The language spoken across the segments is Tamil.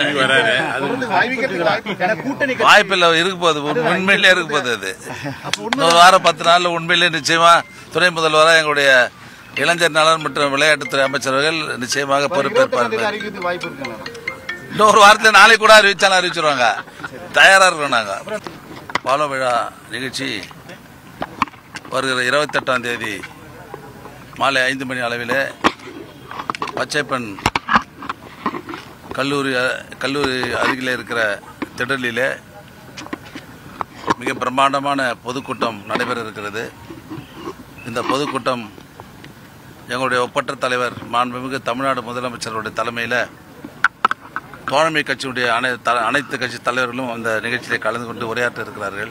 வராரு அது கூட்டணி வாய்ப்பில்லை இருக்க போகுது உண்மையிலே இருக்க போகுது அது இன்னொரு வாரம் பத்து நாள்ல உண்மையிலே நிச்சயமா துணை முதல்வராக எங்களுடைய இளைஞர் நலன் மற்றும் விளையாட்டுத்துறை அமைச்சர்கள் நிச்சயமாக பொறுப்பேற்பார்கள் அறிவிக்கிறது வாய்ப்பு இருக்குங்க இன்னொரு வாரத்தில் நாளைக்கு கூட அறிவிச்சாலும் அறிவிச்சிருவாங்க தயாரா இருக்கோம் நாங்க பால விழா நிகழ்ச்சி வருகிற இருபத்தெட்டாம் தேதி மாலை ஐந்து மணி அளவில் பச்சைப்பன் கல்லூரி கல்லூரி அருகில் இருக்கிற திடலிலே மிக பிரம்மாண்டமான பொதுக்கூட்டம் நடைபெற இருக்கிறது இந்த பொதுக்கூட்டம் எங்களுடைய ஒப்பற்ற தலைவர் மாண்புமிகு தமிழ்நாடு முதலமைச்சருடைய தலைமையில் தோழமை கட்சியுடைய அனை த- அனைத்து கட்சி தலைவர்களும் அந்த நிகழ்ச்சியிலே கலந்து கொண்டு உரையாற்ற இருக்கிறார்கள்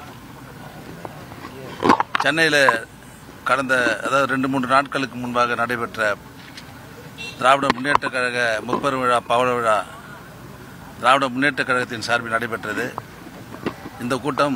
சென்னையில் கடந்த அதாவது ரெண்டு மூன்று நாட்களுக்கு முன்பாக நடைபெற்ற திராவிட முன்னேற்ற கழக முப்பெரும் விழா பவள விழா திராவிட முன்னேற்ற கழகத்தின் சார்பில் நடைபெற்றது இந்த கூட்டம்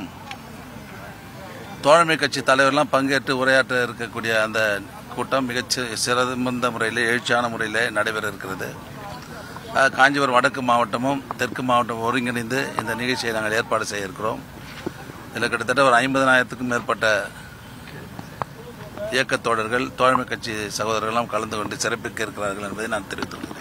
தோழமை கட்சி தலைவர்லாம் பங்கேற்று உரையாற்ற இருக்கக்கூடிய அந்த கூட்டம் மிகச் சி- சிறந்த முறையில் எழுச்சியான முறையில் நடைபெற இருக்கிறது அஹ், காஞ்சிபுரம் வடக்கு மாவட்டமும் தெற்கு மாவட்டமும் ஒருங்கிணைந்து இந்த நிகழ்ச்சியை நாங்கள் ஏற்பாடு செய்ய இருக்கிறோம் இதில் கிட்டத்தட்ட ஒரு ஐம்பதனாயிரத்துக்கும் மேற்பட்ட இயக்கத் தோழர்கள் தோழமை கட்சி சகோதரர்கள்லாம் கலந்து கொண்டு சிறப்பிக்க இருக்கிறார்கள் என்பதை நான் தெரிவித்துக் கொள்கிறேன்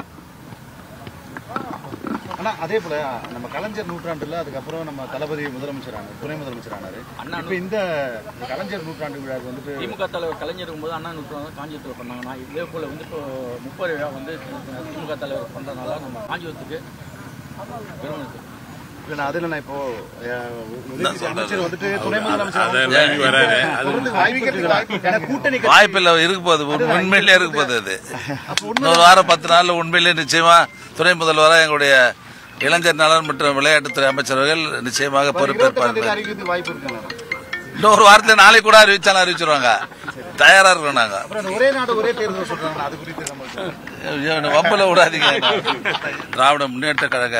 ஆனா அதே போல நம்ம கலைஞர் நூற்றாண்டுல அதுக்கப்புறம் நம்ம தளபதி முதலமைச்சர் ஆனார் துணை முதலமைச்சர் ஆனாரு இப்ப இந்த இந்த கலைஞர் நூற்றாண்டு விழாக்கு வந்துட்டு திமுக தலைவர் கலைஞர் இருக்கும்போது அண்ணா நூற்றாண்டு காஞ்சிபுரத்தில் பண்ணாங்கன்னா இதே போல வந்து இப்போ முப்பது விழா வந்து திமுக தலைவர் பண்றதுனால நம்ம காஞ்சிபுரத்துக்கு பெருமை இருக்கு இல்ல நான் அதுல நான் இப்போ அஹ், உதயநிதி அமைச்சர் வந்துட்டு துணை முதலமைச்சர் அதை நம்பி வராரு அது தொடர்ந்து அறிவிக்கிறது வாய்ப்பு இருக்கு. ஏன்னா கூட்டணி கட்சி- வாய்ப்பில்லை இருக்க போகுது உண்மையிலே இருக்க போகுது அது இன்னொரு வாரம் பத்து நாள்ல உண்மையிலே நிச்சயமா துணை முதல்வராக எங்களுடைய இளைஞர் நலன் மற்றும் விளையாட்டுத்துறை அமைச்சர்கள் நிச்சயமாக இருபத்தெட்டாம் தேதி பொறுப்பேற்பார்கள் அறிவிக்கிறது வாய்ப்பு இருக்குங்க இன்னொரு வாரத்தில் நாளைக்கு கூட அறிவிச்சாலும் அறிவிச்சிருவாங்க தயாரா இருக்கோம் நாங்க அப்புறம் அந்த ஒரே நாடு ஒரே தேர்தல் சொல்றாங்க அது குறித்து நம்ம ஐயோ, என்னை வம்பல விடாதீங்க திராவிட முன்னேற்ற கழக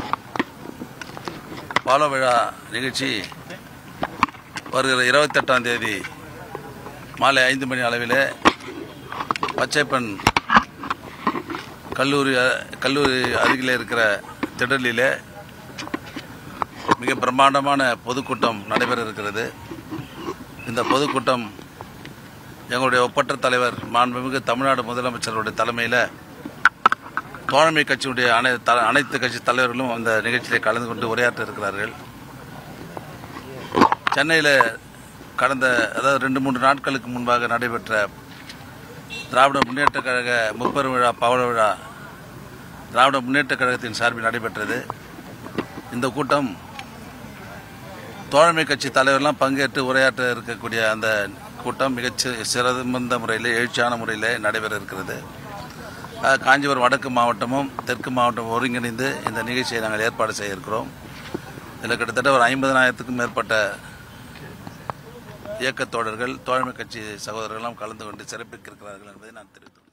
பால விழா நிகழ்ச்சி வருகிற இருபத்தெட்டாம் தேதி மாலை ஐந்து மணி அளவில் பச்சைப்பன் கல்லூரி கல்லூரி அருகில் இருக்கிற திடலிலே மிக பிரம்மாண்டமான பொதுக்கூட்டம் நடைபெற இருக்கிறது இந்த பொதுக்கூட்டம் எங்களுடைய ஒப்பற்ற தலைவர் மாண்புமிகு தமிழ்நாடு முதலமைச்சருடைய தலைமையில் தோழமை கட்சியுடைய அனை த- அனைத்து கட்சி தலைவர்களும் அந்த நிகழ்ச்சியிலே கலந்து கொண்டு உரையாற்ற இருக்கிறார்கள் சென்னையில் கடந்த அதாவது ரெண்டு மூன்று நாட்களுக்கு முன்பாக நடைபெற்ற திராவிட முன்னேற்ற கழக முப்பெரும் விழா பவள விழா திராவிட முன்னேற்ற கழகத்தின் சார்பில் நடைபெற்றது இந்த கூட்டம் தோழமை கட்சி தலைவர்லாம் பங்கேற்று உரையாற்ற இருக்கக்கூடிய அந்த கூட்டம் மிகச் சி- சிறந்த முறையில் எழுச்சியான முறையில் நடைபெற இருக்கிறது அஹ், காஞ்சிபுரம் வடக்கு மாவட்டமும் தெற்கு மாவட்டமும் ஒருங்கிணைந்து இந்த நிகழ்ச்சியை நாங்கள் ஏற்பாடு செய்ய இருக்கிறோம் இதில் கிட்டத்தட்ட ஒரு ஐம்பதனாயிரத்துக்கும் மேற்பட்ட இயக்கத் தோழர்கள் தோழமை கட்சி சகோதரர்கள்லாம் கலந்து கொண்டு சிறப்பிக்க இருக்கிறார்கள் என்பதை நான் தெரிவித்துள்ளேன்